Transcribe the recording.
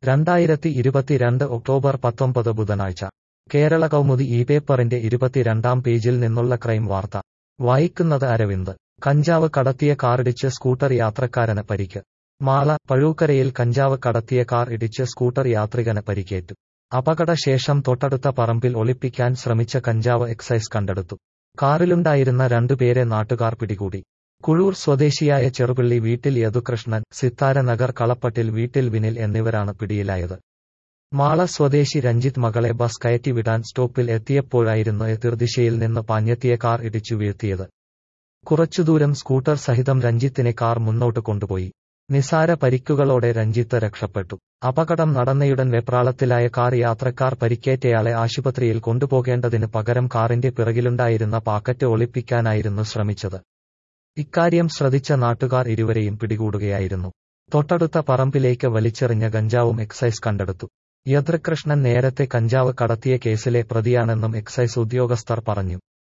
രണ്ടായിരത്തി ഇരുപത്തിരണ്ട് ഒക്ടോബർ പത്തൊമ്പത് ബുധനാഴ്ച കേരള കൗമുദി ഈ പേപ്പറിന്റെ ഇരുപത്തിരണ്ടാം പേജിൽ നിന്നുള്ള ക്രൈം വാർത്ത വായിക്കുന്നത് അരവിന്ദ് കഞ്ചാവ് കടത്തിയ കാറിടിച്ച് സ്കൂട്ടർ യാത്രക്കാരന് പരിക്ക് മാള പഴൂക്കരയിൽ കഞ്ചാവ് കടത്തിയ കാർ ഇടിച്ച് സ്കൂട്ടർ യാത്രികന് പരിക്കേറ്റു അപകടശേഷം തൊട്ടടുത്ത പറമ്പിൽ ഒളിപ്പിക്കാൻ ശ്രമിച്ച കഞ്ചാവ് എക്സൈസ് കണ്ടെടുത്തു കാറിലുണ്ടായിരുന്ന രണ്ടുപേരെ നാട്ടുകാർ പിടികൂടി കുഴൂർ സ്വദേശിയായ ചെറുപിള്ളി വീട്ടിൽ യദുകൃഷ്ണൻ സിത്താര നഗർ കളപ്പട്ടിൽ വീട്ടിൽ വിനിൽ എന്നിവരാണ് പിടിയിലായത് മാള സ്വദേശി രഞ്ജിത്ത് മകളെ ബസ് കയറ്റിവിടാൻ സ്റ്റോപ്പിൽ എത്തിയപ്പോഴായിരുന്നു എതിർദിശയിൽ നിന്ന് പാഞ്ഞെത്തിയ കാർ ഇടിച്ചു വീഴ്ത്തിയത് കുറച്ചുദൂരം സ്കൂട്ടർ സഹിതം രഞ്ജിത്തിനെ കാർ മുന്നോട്ട് കൊണ്ടുപോയി നിസാര പരിക്കുകളോടെ രഞ്ജിത്ത് രക്ഷപ്പെട്ടു അപകടം നടന്നയുടൻ വെപ്രാളത്തിലായ കാർ യാത്രക്കാർ പരിക്കേറ്റയാളെ ആശുപത്രിയിൽ കൊണ്ടുപോകേണ്ടതിന് പകരം കാറിന്റെ പിറകിലുണ്ടായിരുന്ന പാക്കറ്റ് ഒളിപ്പിക്കാനായിരുന്നു ശ്രമിച്ചത് ഇക്കാര്യം ശ്രദ്ധിച്ച നാട്ടുകാർ ഇരുവരെയും പിടികൂടുകയായിരുന്നു തൊട്ടടുത്ത പറമ്പിലേക്ക് വലിച്ചെറിഞ്ഞ ഗഞ്ചാവും എക്സൈസ് കണ്ടെടുത്തു യദൃകൃഷ്ണൻ നേരത്തെ കഞ്ചാവ് കടത്തിയ കേസിലെ പ്രതിയാണെന്നും എക്സൈസ് ഉദ്യോഗസ്ഥർ പറഞ്ഞു